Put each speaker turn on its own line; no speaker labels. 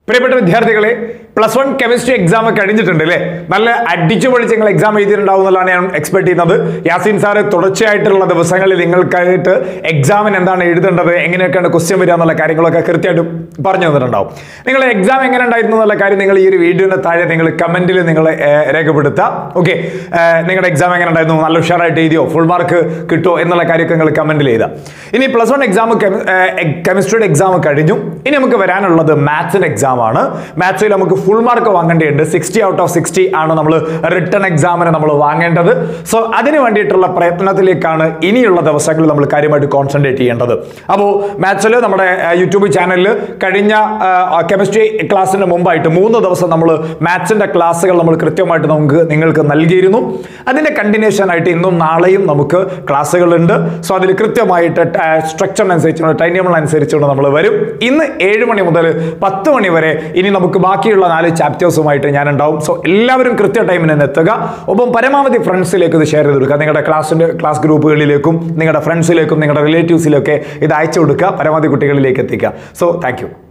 പ്രിയപ്പെട്ട വിദ്യാർത്ഥികളെ plus one chemistry exam കഴിഞ്ഞിട്ടുണ്ട് അല്ലേ നല്ല അടിച്ചു പൊളിച്ച് നിങ്ങൾ എക്സാം എഴുതിയിട്ടുണ്ടാവും എന്നുള്ളതാണ് ഞാൻ എക്സ്പെക്ട് ചെയ്യുന്നത് യാസിൻ സാറ് തുടർച്ചയായിട്ടുള്ള ദിവസങ്ങളിൽ നിങ്ങൾക്കായിട്ട് എക്സാമിന് എന്താണ് എഴുതേണ്ടത് എങ്ങനെയൊക്കെയാണ് ക്വസ്റ്റ്യൻ വരിക എന്നുള്ള കാര്യങ്ങളൊക്കെ കൃത്യമായിട്ട് പറഞ്ഞു തന്നിട്ടുണ്ടാവും നിങ്ങൾ എക്സാം എങ്ങനെ ഉണ്ടായിരുന്നു എന്നുള്ള കാര്യം നിങ്ങൾ ഈ ഒരു വീഡിയോയുടെ താഴെ നിങ്ങൾ കമന്റിൽ നിങ്ങൾ രേഖപ്പെടുത്തുക ഓക്കെ നിങ്ങളുടെ എക്സാം എങ്ങനെ ഉണ്ടായിരുന്നു നല്ല ഉഷാറായിട്ട് എഴുതിയോ ഫുൾ മാർക്ക് കിട്ടുമോ എന്നുള്ള കാര്യമൊക്കെ നിങ്ങൾ കമന്റിൽ ചെയ്താൽ ഇനി പ്ലസ് വൺ എക്സാം കെമിസ്ട്രിയുടെ എക്സാം കഴിഞ്ഞു ഇനി നമുക്ക് വരാനുള്ളത് മാത്സിന്റെ എക്സാം ആണ് മാത്സിൽ നമുക്ക് ഫുൾ മാർക്ക് വാങ്ങേണ്ടതുണ്ട് സിക്സ്റ്റി ഔട്ട് ഓഫ് സിക്സ്റ്റി ആണ് നമ്മൾ റിട്ടേൺ എക്സാമിന് നമ്മൾ വാങ്ങേണ്ടത് സോ അതിന് വേണ്ടിയിട്ടുള്ള പ്രയത്നത്തിലേക്കാണ് ഇനിയുള്ള ദിവസങ്ങളിൽ നമ്മൾ കാര്യമായിട്ട് കോൺസെൻട്രേറ്റ് ചെയ്യേണ്ടത് അപ്പോൾ മാത്സിൽ നമ്മുടെ യൂട്യൂബ് ചാനലിൽ കഴിഞ്ഞ കെമിസ്ട്രി ക്ലാസ്സിന് മുമ്പായിട്ട് മൂന്ന് ദിവസം നമ്മൾ മാത്സിന്റെ ക്ലാസ്സുകൾ നമ്മൾ കൃത്യമായിട്ട് നമുക്ക് നിങ്ങൾക്ക് നൽകിയിരുന്നു അതിന്റെ കണ്ടിന്യൂഷൻ ആയിട്ട് ഇന്നും നാളെയും നമുക്ക് ക്ലാസ്സുകളുണ്ട് സോ അതിൽ കൃത്യമായിട്ട് സ്ട്രക്ചറിനനുസരിച്ചുള്ള ടൈം ടേബിൾ അനുസരിച്ചുകൊണ്ട് നമ്മൾ വരും ഇന്ന് ഏഴ് മണി മുതൽ പത്ത് മണി വരെ ഇനി നമുക്ക് ബാക്കിയുള്ള നാല് ചാപ്റ്റേഴ്സുമായിട്ട് ഞാൻ ഉണ്ടാവും സോ എല്ലാവരും കൃത്യ ടൈമിന് തന്നെ എത്തുക ഒപ്പം പരമാവധി ഫ്രണ്ട്സിലേക്ക് ഇത് ഷെയർ ചെയ്ത് കൊടുക്കുക നിങ്ങളുടെ ക്ലാസ്സിന്റെ ക്ലാസ് ഗ്രൂപ്പുകളിലേക്കും നിങ്ങളുടെ ഫ്രണ്ട്സിലേക്കും നിങ്ങളുടെ റിലേറ്റീവ്സിലേക്കും ഇത് അയച്ചു കൊടുക്കുക പരമാവധി കുട്ടികളിലേക്ക് എത്തിക്കുക സോ താങ്ക്